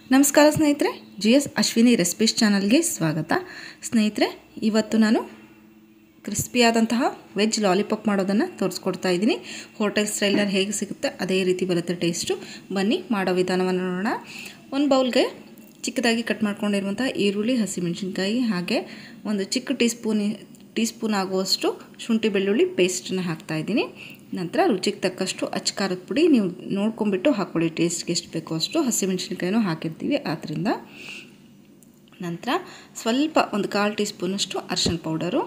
ನಮಸ್ಕಾರ ಸ್ನೇಹಿತರೆ G S Ashwini recipes ಚಾನಲ್ಗೆ ಸ್ವಾಗತ ಸ್ನೇಹಿತರೆ ಇವತ್ತು ನಾನು ಕ್ರಿಸ್ಪಿಯಾದಂತಹ ವೆಜ್ ಲಾಲಿಪಾಪ್ ಮಾಡೋದನ್ನು ತೋರಿಸ್ಕೊಡ್ತಾ ಇದ್ದೀನಿ ಹೋಟೆಲ್ ಸ್ಟೈಲ್ನಲ್ಲಿ ಹೇಗೆ ಸಿಗುತ್ತೆ ಅದೇ ರೀತಿ ಬರುತ್ತೆ ಟೇಸ್ಟು ಬನ್ನಿ ಮಾಡೋ ವಿಧಾನವನ್ನು ನೋಡೋಣ ಒಂದು ಬೌಲ್ಗೆ ಚಿಕ್ಕದಾಗಿ ಕಟ್ ಮಾಡ್ಕೊಂಡಿರುವಂಥ ಈರುಳ್ಳಿ ಹಸಿಮೆಣಸಿನ್ಕಾಯಿ ಹಾಗೆ ಒಂದು ಚಿಕ್ಕ ಟೀ ಸ್ಪೂನ್ ಟೀ ಸ್ಪೂನ್ ಆಗುವಷ್ಟು ಶುಂಠಿ ಬೆಳ್ಳುಳ್ಳಿ ಪೇಸ್ಟನ್ನ ಹಾಕ್ತಾಯಿದ್ದೀನಿ ನಂತರ ರುಚಿಗೆ ತಕ್ಕಷ್ಟು ಅಚ್ಕಾರದ ಪುಡಿ ನೀವು ನೋಡ್ಕೊಂಬಿಟ್ಟು ಹಾಕ್ಕೊಳ್ಳಿ ಟೇಸ್ಟ್ಗೆ ಎಷ್ಟು ಬೇಕೋ ಅಷ್ಟು ಹಸಿಮೆಣಸಿನ್ಕಾಯಿನೂ ಹಾಕಿರ್ತೀವಿ ಆದ್ದರಿಂದ ನಂತರ ಸ್ವಲ್ಪ ಒಂದು ಕಾಲು ಟೀ ಸ್ಪೂನಷ್ಟು ಅರ್ಶಿಣ ಪೌಡರು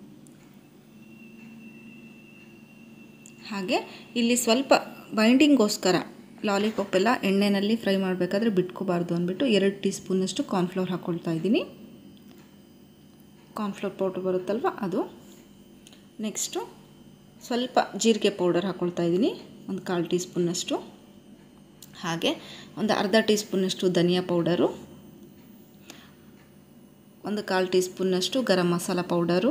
ಹಾಗೆ ಇಲ್ಲಿ ಸ್ವಲ್ಪ ಬೈಂಡಿಂಗೋಸ್ಕರ ಲಾಲಿಪಾಪ್ ಎಲ್ಲ ಎಣ್ಣೆಯಲ್ಲಿ ಫ್ರೈ ಮಾಡಬೇಕಾದ್ರೆ ಬಿಟ್ಕೋಬಾರ್ದು ಅಂದ್ಬಿಟ್ಟು ಎರಡು ಟೀ ಸ್ಪೂನಷ್ಟು ಕಾರ್ನ್ಫ್ಲೋರ್ ಹಾಕ್ಕೊಳ್ತಾ ಇದ್ದೀನಿ ಕಾರ್ನ್ಫ್ಲೋರ್ ಪೌಡ್ರ್ ಬರುತ್ತಲ್ವ ಅದು ನೆಕ್ಸ್ಟು ಸ್ವಲ್ಪ ಜೀರಿಗೆ ಪೌಡರ್ ಹಾಕ್ಕೊಳ್ತಾ ಇದ್ದೀನಿ ಒಂದು ಕಾಲು ಟೀ ಸ್ಪೂನಷ್ಟು ಹಾಗೆ ಒಂದು ಅರ್ಧ ಟೀ ಸ್ಪೂನಷ್ಟು ಧನಿಯಾ ಪೌಡರು ಒಂದು ಕಾಲು ಟೀ ಸ್ಪೂನಷ್ಟು ಗರಂ ಮಸಾಲ ಪೌಡರು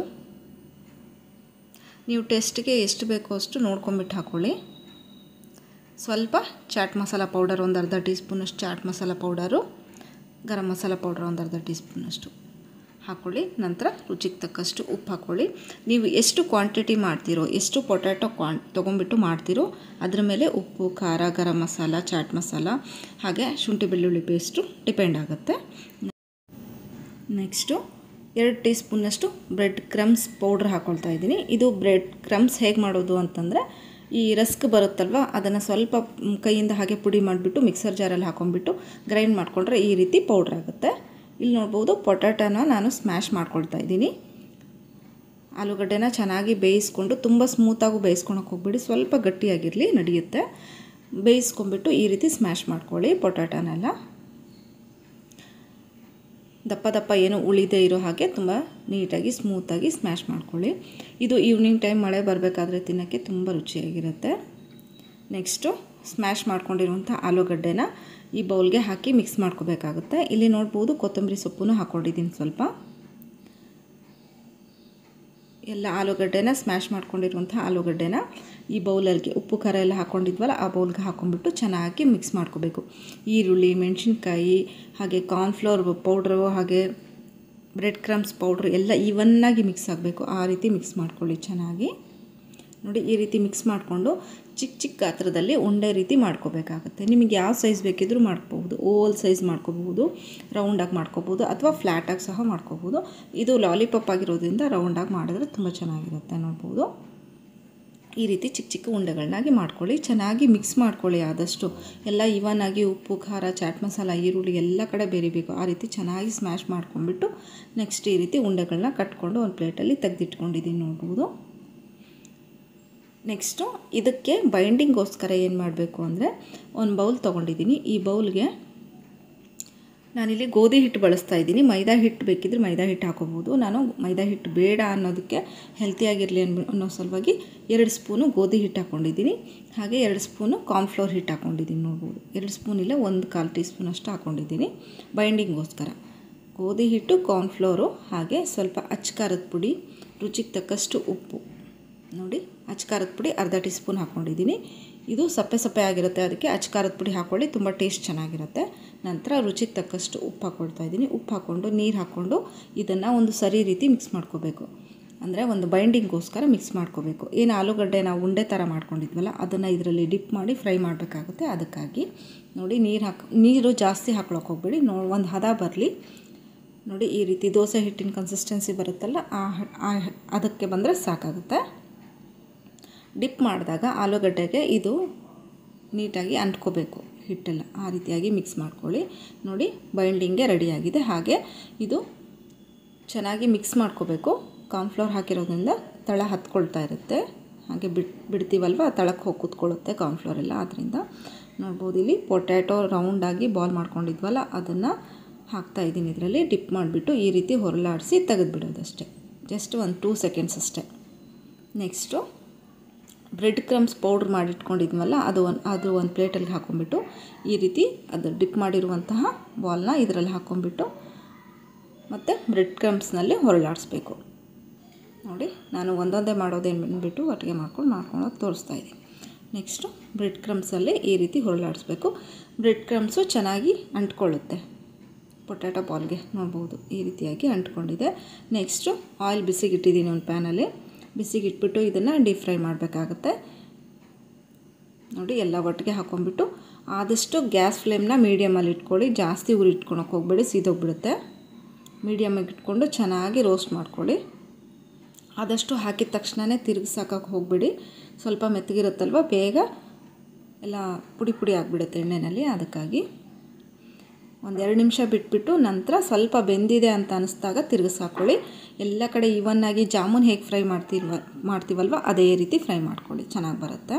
ನೀವು ಟೇಸ್ಟಿಗೆ ಎಷ್ಟು ಬೇಕೋ ಅಷ್ಟು ನೋಡ್ಕೊಂಬಿಟ್ಟು ಹಾಕ್ಕೊಳ್ಳಿ ಸ್ವಲ್ಪ ಚಾಟ್ ಮಸಾಲ ಪೌಡರ್ ಒಂದು ಅರ್ಧ ಟೀ ಸ್ಪೂನಷ್ಟು ಚಾಟ್ ಮಸಾಲ ಪೌಡರು ಗರಂ ಮಸಾಲ ಪೌಡರ್ ಒಂದು ಅರ್ಧ ಟೀ ಸ್ಪೂನಷ್ಟು ಹಾಕ್ಕೊಳ್ಳಿ ನಂತರ ರುಚಿಗೆ ತಕ್ಕಷ್ಟು ಉಪ್ಪು ಹಾಕ್ಕೊಳ್ಳಿ ನೀವು ಎಷ್ಟು ಕ್ವಾಂಟಿಟಿ ಮಾಡ್ತೀರೋ ಎಷ್ಟು ಪೊಟ್ಯಾಟೊ ಕ್ವಾನ್ ತೊಗೊಂಬಿಟ್ಟು ಮಾಡ್ತೀರೋ ಅದ್ರ ಮೇಲೆ ಉಪ್ಪು ಖಾರ ಗರಂ ಮಸಾಲ ಚಾಟ್ ಮಸಾಲ ಹಾಗೆ ಶುಂಠಿ ಬೆಳ್ಳುಳ್ಳಿ ಪೇಸ್ಟು ಡಿಪೆಂಡ್ ಆಗುತ್ತೆ ನೆಕ್ಸ್ಟು ಎರಡು ಟೀ ಸ್ಪೂನಷ್ಟು ಬ್ರೆಡ್ ಕ್ರಮ್ಸ್ ಪೌಡ್ರ್ ಹಾಕ್ಕೊಳ್ತಾ ಇದ್ದೀನಿ ಇದು ಬ್ರೆಡ್ ಕ್ರಮ್ಸ್ ಹೇಗೆ ಮಾಡೋದು ಅಂತಂದರೆ ಈ ರಸ್ಕ್ ಬರುತ್ತಲ್ವ ಅದನ್ನು ಸ್ವಲ್ಪ ಕೈಯಿಂದ ಹಾಗೆ ಪುಡಿ ಮಾಡಿಬಿಟ್ಟು ಮಿಕ್ಸರ್ ಜಾರಲ್ಲಿ ಹಾಕೊಂಡ್ಬಿಟ್ಟು ಗ್ರೈಂಡ್ ಮಾಡಿಕೊಂಡ್ರೆ ಈ ರೀತಿ ಪೌಡ್ರ್ ಆಗುತ್ತೆ ಇಲ್ಲಿ ನೋಡ್ಬೋದು ಪೊಟ್ಯಾಟೋನ ನಾನು ಸ್ಮ್ಯಾಶ್ ಮಾಡ್ಕೊಳ್ತಾ ಇದ್ದೀನಿ ಆಲೂಗಡ್ಡೆನ ಚೆನ್ನಾಗಿ ಬೇಯಿಸ್ಕೊಂಡು ತುಂಬ ಸ್ಮೂತಾಗೂ ಬೇಯಿಸ್ಕೊಳಕ್ಕೆ ಹೋಗ್ಬಿಡಿ ಸ್ವಲ್ಪ ಗಟ್ಟಿಯಾಗಿರಲಿ ನಡೆಯುತ್ತೆ ಬೇಯಿಸ್ಕೊಂಬಿಟ್ಟು ಈ ರೀತಿ ಸ್ಮ್ಯಾಶ್ ಮಾಡ್ಕೊಳ್ಳಿ ಪೊಟ್ಯಾಟೋನೆಲ್ಲ ದಪ್ಪ ದಪ್ಪ ಏನು ಉಳಿದೇ ಇರೋ ಹಾಗೆ ತುಂಬ ನೀಟಾಗಿ ಸ್ಮೂತಾಗಿ ಸ್ಮ್ಯಾಶ್ ಮಾಡ್ಕೊಳ್ಳಿ ಇದು ಈವ್ನಿಂಗ್ ಟೈಮ್ ಮಳೆ ಬರಬೇಕಾದ್ರೆ ತಿನ್ನೋಕ್ಕೆ ತುಂಬ ರುಚಿಯಾಗಿರುತ್ತೆ ನೆಕ್ಸ್ಟು ಸ್ಮ್ಯಾಶ್ ಮಾಡ್ಕೊಂಡಿರುವಂಥ ಆಲೂಗಡ್ಡೆನ ಈ ಬೌಲ್ಗೆ ಹಾಕಿ ಮಿಕ್ಸ್ ಮಾಡ್ಕೋಬೇಕಾಗುತ್ತೆ ಇಲ್ಲಿ ನೋಡ್ಬೋದು ಕೊತ್ತಂಬರಿ ಸೊಪ್ಪನ್ನು ಹಾಕ್ಕೊಂಡಿದ್ದೀನಿ ಸ್ವಲ್ಪ ಎಲ್ಲ ಆಲೂಗಡ್ಡೆನ ಸ್ಮ್ಯಾಶ್ ಮಾಡ್ಕೊಂಡಿರುವಂಥ ಆಲೂಗಡ್ಡೆನ ಈ ಬೌಲಲ್ಲಿ ಉಪ್ಪು ಖಾರ ಎಲ್ಲ ಹಾಕ್ಕೊಂಡಿದ್ವಲ್ಲ ಆ ಬೌಲ್ಗೆ ಹಾಕ್ಕೊಂಡ್ಬಿಟ್ಟು ಚೆನ್ನಾಗಿ ಮಿಕ್ಸ್ ಮಾಡ್ಕೋಬೇಕು ಈರುಳ್ಳಿ ಮೆಣಸಿನ್ಕಾಯಿ ಹಾಗೆ ಕಾರ್ನ್ಫ್ಲೋರ್ ಪೌಡ್ರು ಹಾಗೆ ಬ್ರೆಡ್ ಕ್ರಮ್ಸ್ ಪೌಡ್ರ್ ಎಲ್ಲ ಈವನ್ನಾಗಿ ಮಿಕ್ಸ್ ಆಗಬೇಕು ಆ ರೀತಿ ಮಿಕ್ಸ್ ಮಾಡ್ಕೊಳ್ಳಿ ಚೆನ್ನಾಗಿ ನೋಡಿ ಈ ರೀತಿ ಮಿಕ್ಸ್ ಮಾಡಿಕೊಂಡು ಚಿಕ್ಕ ಚಿಕ್ಕ ಗಾತ್ರದಲ್ಲಿ ಉಂಡೆ ರೀತಿ ಮಾಡ್ಕೋಬೇಕಾಗುತ್ತೆ ನಿಮಗೆ ಯಾವ ಸೈಜ್ ಬೇಕಿದ್ರೂ ಮಾಡ್ಕೋಬೋದು ಓಲ್ ಸೈಜ್ ಮಾಡ್ಕೋಬೋದು ರೌಂಡಾಗಿ ಮಾಡ್ಕೋಬೋದು ಅಥವಾ ಫ್ಲ್ಯಾಟಾಗಿ ಸಹ ಮಾಡ್ಕೋಬೋದು ಇದು ಲಾಲಿಪಾಪ್ ಆಗಿರೋದ್ರಿಂದ ರೌಂಡಾಗಿ ಮಾಡಿದ್ರೆ ತುಂಬ ಚೆನ್ನಾಗಿರುತ್ತೆ ನೋಡ್ಬೋದು ಈ ರೀತಿ ಚಿಕ್ಕ ಚಿಕ್ಕ ಉಂಡೆಗಳನ್ನಾಗಿ ಮಾಡ್ಕೊಳ್ಳಿ ಚೆನ್ನಾಗಿ ಮಿಕ್ಸ್ ಮಾಡ್ಕೊಳ್ಳಿ ಆದಷ್ಟು ಎಲ್ಲ ಇವನಾಗಿ ಉಪ್ಪು ಖಾರ ಚಾಟ್ ಮಸಾಲ ಈರುಳ್ಳಿ ಎಲ್ಲ ಕಡೆ ಬೇರಿಬೇಕು ಆ ರೀತಿ ಚೆನ್ನಾಗಿ ಸ್ಮ್ಯಾಶ್ ಮಾಡ್ಕೊಂಡ್ಬಿಟ್ಟು ನೆಕ್ಸ್ಟ್ ಈ ರೀತಿ ಉಂಡೆಗಳನ್ನ ಕಟ್ಕೊಂಡು ಒಂದು ಪ್ಲೇಟಲ್ಲಿ ತೆಗೆದಿಟ್ಕೊಂಡಿದ್ದೀನಿ ನೋಡ್ಬೋದು ನೆಕ್ಸ್ಟು ಇದಕ್ಕೆ ಬೈಂಡಿಂಗೋಸ್ಕರ ಏನು ಮಾಡಬೇಕು ಅಂದರೆ ಒಂದು ಬೌಲ್ ತೊಗೊಂಡಿದ್ದೀನಿ ಈ ಬೌಲ್ಗೆ ನಾನಿಲ್ಲಿ ಗೋಧಿ ಹಿಟ್ಟು ಬಳಸ್ತಾ ಇದ್ದೀನಿ ಮೈದಾ ಹಿಟ್ಟು ಬೇಕಿದ್ರೆ ಮೈದಾ ಹಿಟ್ಟು ಹಾಕೋಬೋದು ನಾನು ಮೈದಾ ಹಿಟ್ಟು ಬೇಡ ಅನ್ನೋದಕ್ಕೆ ಹೆಲ್ತಿಯಾಗಿರಲಿ ಅನ್ಬಿ ಅನ್ನೋ ಸಲುವಾಗಿ ಎರಡು ಸ್ಪೂನು ಗೋಧಿ ಹಿಟ್ಟು ಹಾಕ್ಕೊಂಡಿದ್ದೀನಿ ಹಾಗೆ ಎರಡು ಸ್ಪೂನು ಕಾರ್ನ್ಫ್ಲೋರ್ ಹಿಟ್ಟು ಹಾಕ್ಕೊಂಡಿದ್ದೀನಿ ನೋಡ್ಬೋದು ಎರಡು ಸ್ಪೂನ್ ಇಲ್ಲ ಒಂದು ಕಾಲು ಟೀ ಸ್ಪೂನ್ ಅಷ್ಟು ಹಾಕ್ಕೊಂಡಿದ್ದೀನಿ ಬೈಂಡಿಂಗೋಸ್ಕರ ಗೋಧಿ ಹಿಟ್ಟು ಕಾರ್ನ್ಫ್ಲೋರು ಹಾಗೆ ಸ್ವಲ್ಪ ಅಚ್ಕಾರದ ಪುಡಿ ರುಚಿಗೆ ತಕ್ಕಷ್ಟು ಉಪ್ಪು ನೋಡಿ ಅಚ್ಕಾರದ ಪುಡಿ ಅರ್ಧ ಟೀ ಸ್ಪೂನ್ ಹಾಕ್ಕೊಂಡಿದ್ದೀನಿ ಇದು ಸಪ್ಪೆ ಸಪ್ಪೆ ಆಗಿರುತ್ತೆ ಅದಕ್ಕೆ ಅಚ್ಕಾರದ ಪುಡಿ ಹಾಕ್ಕೊಳ್ಳಿ ತುಂಬ ಟೇಸ್ಟ್ ಚೆನ್ನಾಗಿರುತ್ತೆ ನಂತರ ರುಚಿಗೆ ತಕ್ಕಷ್ಟು ಉಪ್ಪು ಹಾಕ್ಕೊಳ್ತಾ ಇದ್ದೀನಿ ಉಪ್ಪು ಹಾಕ್ಕೊಂಡು ನೀರು ಹಾಕ್ಕೊಂಡು ಇದನ್ನು ಒಂದು ಸರಿ ರೀತಿ ಮಿಕ್ಸ್ ಮಾಡ್ಕೋಬೇಕು ಅಂದರೆ ಒಂದು ಬೈಂಡಿಂಗ್ಗೋಸ್ಕರ ಮಿಕ್ಸ್ ಮಾಡ್ಕೋಬೇಕು ಏನು ಆಲೂಗಡ್ಡೆ ನಾವು ಉಂಡೆ ಥರ ಮಾಡ್ಕೊಂಡಿದ್ವಲ್ಲ ಅದನ್ನು ಇದರಲ್ಲಿ ಡಿಪ್ ಮಾಡಿ ಫ್ರೈ ಮಾಡಬೇಕಾಗುತ್ತೆ ಅದಕ್ಕಾಗಿ ನೋಡಿ ನೀರು ಹಾಕಿ ನೀರು ಜಾಸ್ತಿ ಹಾಕ್ಳೋಕೆ ಹೋಗ್ಬೇಡಿ ನೋ ಒಂದು ಹದ ಬರಲಿ ನೋಡಿ ಈ ರೀತಿ ದೋಸೆ ಹಿಟ್ಟಿನ ಕನ್ಸಿಸ್ಟೆನ್ಸಿ ಬರುತ್ತಲ್ಲ ಆ ಅದಕ್ಕೆ ಬಂದರೆ ಸಾಕಾಗುತ್ತೆ ಡಿಪ್ ಮಾಡಿದಾಗ ಆಲೂಗಡ್ಡೆಗೆ ಇದು ನೀಟಾಗಿ ಅಂಟ್ಕೋಬೇಕು ಹಿಟ್ಟೆಲ್ಲ ಆ ರೀತಿಯಾಗಿ ಮಿಕ್ಸ್ ಮಾಡ್ಕೊಳ್ಳಿ ನೋಡಿ ಬೈಂಡಿಂಗ್ಗೆ ರೆಡಿಯಾಗಿದೆ ಹಾಗೆ ಇದು ಚೆನ್ನಾಗಿ ಮಿಕ್ಸ್ ಮಾಡ್ಕೋಬೇಕು ಕಾರ್ನ್ಫ್ಲೋರ್ ಹಾಕಿರೋದ್ರಿಂದ ತಳ ಹತ್ಕೊಳ್ತಾ ಇರುತ್ತೆ ಹಾಗೆ ಬಿಡ್ ಬಿಡ್ತೀವಲ್ವ ತಳಕ್ಕೆ ಹೋಗಿ ಕೂತ್ಕೊಳ್ಳುತ್ತೆ ಕಾರ್ನ್ಫ್ಲೋರ್ ಎಲ್ಲ ಅದರಿಂದ ನೋಡ್ಬೋದು ಇಲ್ಲಿ ಪೊಟ್ಯಾಟೊ ರೌಂಡಾಗಿ ಬಾಲ್ ಮಾಡ್ಕೊಂಡಿದ್ವಲ್ಲ ಅದನ್ನು ಹಾಕ್ತಾಯಿದ್ದೀನಿ ಇದರಲ್ಲಿ ಡಿಪ್ ಮಾಡಿಬಿಟ್ಟು ಈ ರೀತಿ ಹೊರಲಾಡಿಸಿ ತೆಗೆದುಬಿಡೋದಷ್ಟೇ ಜಸ್ಟ್ ಒಂದು ಟೂ ಸೆಕೆಂಡ್ಸ್ ಅಷ್ಟೇ ನೆಕ್ಸ್ಟು ಬ್ರೆಡ್ ಕ್ರಮ್ಸ್ ಪೌಡ್ರ್ ಮಾಡಿಟ್ಕೊಂಡಿದ್ವಲ್ಲ ಅದು ಒಂದು ಅದು ಒಂದು ಪ್ಲೇಟಲ್ಲಿ ಹಾಕ್ಕೊಂಬಿಟ್ಟು ಈ ರೀತಿ ಅದು ಡಿಪ್ ಮಾಡಿರುವಂತಹ ಬಾಲ್ನ ಇದರಲ್ಲಿ ಹಾಕ್ಕೊಂಬಿಟ್ಟು ಮತ್ತು ಬ್ರೆಡ್ ಕ್ರಮ್ಸ್ನಲ್ಲಿ ಹೊರಳಾಡಿಸ್ಬೇಕು ನೋಡಿ ನಾನು ಒಂದೊಂದೇ ಮಾಡೋದೇನು ಬಂದುಬಿಟ್ಟು ಒಟ್ಟಿಗೆ ಮಾಡ್ಕೊಂಡು ಮಾಡ್ಕೊಂಡು ತೋರಿಸ್ತಾ ಇದ್ದೀನಿ ನೆಕ್ಸ್ಟು ಬ್ರೆಡ್ ಕ್ರಮ್ಸಲ್ಲಿ ಈ ರೀತಿ ಹೊರಳಾಡಿಸ್ಬೇಕು ಬ್ರೆಡ್ ಕ್ರಮ್ಸು ಚೆನ್ನಾಗಿ ಅಂಟ್ಕೊಳ್ಳುತ್ತೆ ಪೊಟ್ಯಾಟೊ ಬಾಲ್ಗೆ ನೋಡ್ಬೋದು ಈ ರೀತಿಯಾಗಿ ಅಂಟ್ಕೊಂಡಿದೆ ನೆಕ್ಸ್ಟು ಆಯಿಲ್ ಬಿಸಿಗಿಟ್ಟಿದ್ದೀನಿ ಒಂದು ಪ್ಯಾನಲ್ಲಿ ಬಿಸಿಗಿಟ್ಬಿಟ್ಟು ಇದನ್ನು ಡೀಪ್ ಫ್ರೈ ಮಾಡಬೇಕಾಗತ್ತೆ ನೋಡಿ ಎಲ್ಲ ಒಟ್ಟಿಗೆ ಹಾಕೊಂಡ್ಬಿಟ್ಟು ಆದಷ್ಟು ಗ್ಯಾಸ್ ಫ್ಲೇಮ್ನ ಮೀಡಿಯಮಲ್ಲಿ ಇಟ್ಕೊಳ್ಳಿ ಜಾಸ್ತಿ ಉರಿ ಇಟ್ಕೊಳಕ್ಕೆ ಹೋಗಬೇಡಿ ಸೀದೋಗ್ಬಿಡುತ್ತೆ ಮೀಡಿಯಮಾಗಿ ಇಟ್ಕೊಂಡು ಚೆನ್ನಾಗಿ ರೋಸ್ಟ್ ಮಾಡ್ಕೊಳ್ಳಿ ಆದಷ್ಟು ಹಾಕಿದ ತಕ್ಷಣವೇ ತಿರುಗಿಸಾಕಕ್ಕೆ ಹೋಗಬೇಡಿ ಸ್ವಲ್ಪ ಮೆತ್ತಗಿರುತ್ತಲ್ವ ಬೇಗ ಎಲ್ಲ ಪುಡಿ ಪುಡಿ ಆಗಿಬಿಡುತ್ತೆ ಎಣ್ಣೆಯಲ್ಲಿ ಅದಕ್ಕಾಗಿ ಒಂದೆರಡು ನಿಮಿಷ ಬಿಟ್ಬಿಟ್ಟು ನಂತರ ಸ್ವಲ್ಪ ಬೆಂದಿದೆ ಅಂತ ಅನಿಸ್ದಾಗ ತಿರುಗಿಸಾಕೊಳ್ಳಿ ಎಲ್ಲ ಕಡೆ ಇವನ್ನಾಗಿ ಜಾಮೂನ್ ಹೇಗೆ ಫ್ರೈ ಮಾಡ್ತಿಲ್ವ ಮಾಡ್ತೀವಲ್ವ ಅದೇ ರೀತಿ ಫ್ರೈ ಮಾಡ್ಕೊಳ್ಳಿ ಚೆನ್ನಾಗಿ ಬರುತ್ತೆ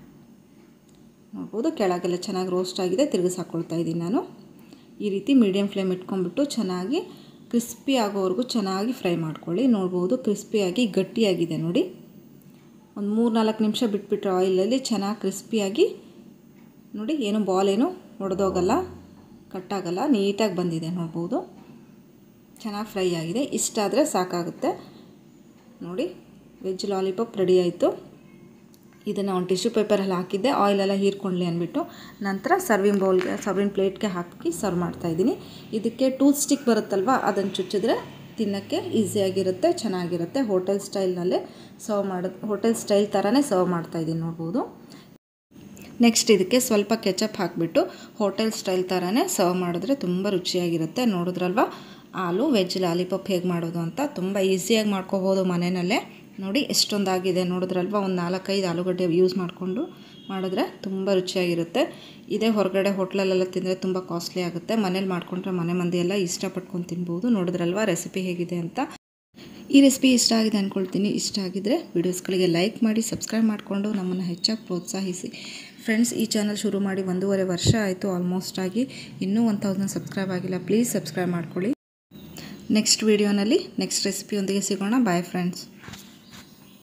ನೋಡ್ಬೋದು ಕೆಳಗೆಲ್ಲ ಚೆನ್ನಾಗಿ ರೋಸ್ಟ್ ಆಗಿದೆ ತಿರುಗಿಸಿ ಹಾಕ್ಕೊಳ್ತಾ ಇದ್ದೀನಿ ನಾನು ಈ ರೀತಿ ಮೀಡಿಯಮ್ ಫ್ಲೇಮ್ ಇಟ್ಕೊಂಡ್ಬಿಟ್ಟು ಚೆನ್ನಾಗಿ ಕ್ರಿಸ್ಪಿ ಆಗೋವರೆಗೂ ಚೆನ್ನಾಗಿ ಫ್ರೈ ಮಾಡ್ಕೊಳ್ಳಿ ನೋಡ್ಬೋದು ಕ್ರಿಸ್ಪಿಯಾಗಿ ಗಟ್ಟಿಯಾಗಿದೆ ನೋಡಿ ಒಂದು ಮೂರು ನಾಲ್ಕು ನಿಮಿಷ ಬಿಟ್ಬಿಟ್ರೆ ಆಯಿಲಲ್ಲಿ ಚೆನ್ನಾಗಿ ಕ್ರಿಸ್ಪಿಯಾಗಿ ನೋಡಿ ಏನು ಬಾಲ್ ಏನು ಒಡೆದೋಗಲ್ಲ ಕಟ್ಟಾಗಲ್ಲ ನೀಟಾಗಿ ಬಂದಿದೆ ನೋಡ್ಬೋದು ಚೆನ್ನಾಗಿ ಫ್ರೈ ಆಗಿದೆ ಇಷ್ಟಾದರೆ ಸಾಕಾಗುತ್ತೆ ನೋಡಿ ವೆಜ್ ಲಾಲಿಪಾಪ್ ರೆಡಿ ಆಯಿತು ಇದನ್ನು ಒಂದು ಟಿಶ್ಯೂ ಪೇಪರಲ್ಲಿ ಹಾಕಿದ್ದೆ ಆಯಿಲೆಲ್ಲ ಹೀರ್ಕೊಳ್ಳಿ ಅಂದ್ಬಿಟ್ಟು ನಂತರ ಸರ್ವಿಂಗ್ ಬೌಲ್ಗೆ ಸರ್ವಿಂಗ್ ಪ್ಲೇಟ್ಗೆ ಹಾಕಿ ಸರ್ವ್ ಮಾಡ್ತಾಯಿದ್ದೀನಿ ಇದಕ್ಕೆ ಟೂತ್ ಸ್ಟಿಕ್ ಬರುತ್ತಲ್ವ ಅದನ್ನು ಚುಚ್ಚಿದ್ರೆ ತಿನ್ನೋಕ್ಕೆ ಈಸಿಯಾಗಿರುತ್ತೆ ಚೆನ್ನಾಗಿರುತ್ತೆ ಹೋಟೆಲ್ ಸ್ಟೈಲ್ನಲ್ಲೇ ಸರ್ವ್ ಮಾಡೋದು ಹೋಟೆಲ್ ಸ್ಟೈಲ್ ಥರನೇ ಸರ್ವ್ ಮಾಡ್ತಾಯಿದ್ದೀನಿ ನೋಡ್ಬೋದು ನೆಕ್ಸ್ಟ್ ಇದಕ್ಕೆ ಸ್ವಲ್ಪ ಕೆಚಪ್ ಹಾಕಿಬಿಟ್ಟು ಹೋಟೆಲ್ ಸ್ಟೈಲ್ ಥರನೇ ಸರ್ವ್ ಮಾಡಿದ್ರೆ ತುಂಬ ರುಚಿಯಾಗಿರುತ್ತೆ ನೋಡಿದ್ರಲ್ವ ಆಲೂ ವೆಜ್ ಲಾಲಿಪಾಪ್ ಹೇಗೆ ಮಾಡೋದು ಅಂತ ತುಂಬ ಈಸಿಯಾಗಿ ಮಾಡ್ಕೋಬೋದು ಮನೆಯಲ್ಲೇ ನೋಡಿ ಎಷ್ಟೊಂದಾಗಿದೆ ನೋಡಿದ್ರಲ್ವ ಒಂದು ನಾಲ್ಕೈದು ಆಲೂಗಡ್ಡೆ ಯೂಸ್ ಮಾಡಿಕೊಂಡು ಮಾಡಿದ್ರೆ ತುಂಬ ರುಚಿಯಾಗಿರುತ್ತೆ ಇದೇ ಹೊರಗಡೆ ಹೋಟ್ಲಲ್ಲೆಲ್ಲ ತಿಂದರೆ ತುಂಬ ಕಾಸ್ಟ್ಲಿ ಆಗುತ್ತೆ ಮನೇಲಿ ಮಾಡ್ಕೊಂಡ್ರೆ ಮನೆ ಮಂದಿ ಎಲ್ಲ ಇಷ್ಟಪಟ್ಕೊಂಡು ತಿನ್ಬೋದು ನೋಡಿದ್ರಲ್ವ ರೆಸಿಪಿ ಹೇಗಿದೆ ಅಂತ ಈ ರೆಸಿಪಿ ಇಷ್ಟ ಆಗಿದೆ ಅಂದ್ಕೊಳ್ತೀನಿ ಇಷ್ಟ ಆಗಿದ್ದರೆ ವೀಡಿಯೋಸ್ಗಳಿಗೆ ಲೈಕ್ ಮಾಡಿ ಸಬ್ಸ್ಕ್ರೈಬ್ ಮಾಡಿಕೊಂಡು ನಮ್ಮನ್ನು ಹೆಚ್ಚಾಗಿ ಪ್ರೋತ್ಸಾಹಿಸಿ ಫ್ರೆಂಡ್ಸ್ ಈ ಚಾನಲ್ ಶುರು ಮಾಡಿ ಒಂದೂವರೆ ವರ್ಷ ಆಯಿತು ಆಲ್ಮೋಸ್ಟ್ ಆಗಿ ಇನ್ನೂ ಒನ್ ತೌಸಂಡ್ ಸಬ್ಸ್ಕ್ರೈಬ್ ಆಗಿಲ್ಲ ಪ್ಲೀಸ್ ಸಬ್ಸ್ಕ್ರೈಬ್ ಮಾಡ್ಕೊಳ್ಳಿ ನೆಕ್ಸ್ಟ್ ವೀಡಿಯೋನಲ್ಲಿ ನೆಕ್ಸ್ಟ್ ರೆಸಿಪಿಯೊಂದಿಗೆ ಸಿಗೋಣ ಬಾಯ್ ಫ್ರೆಂಡ್ಸ್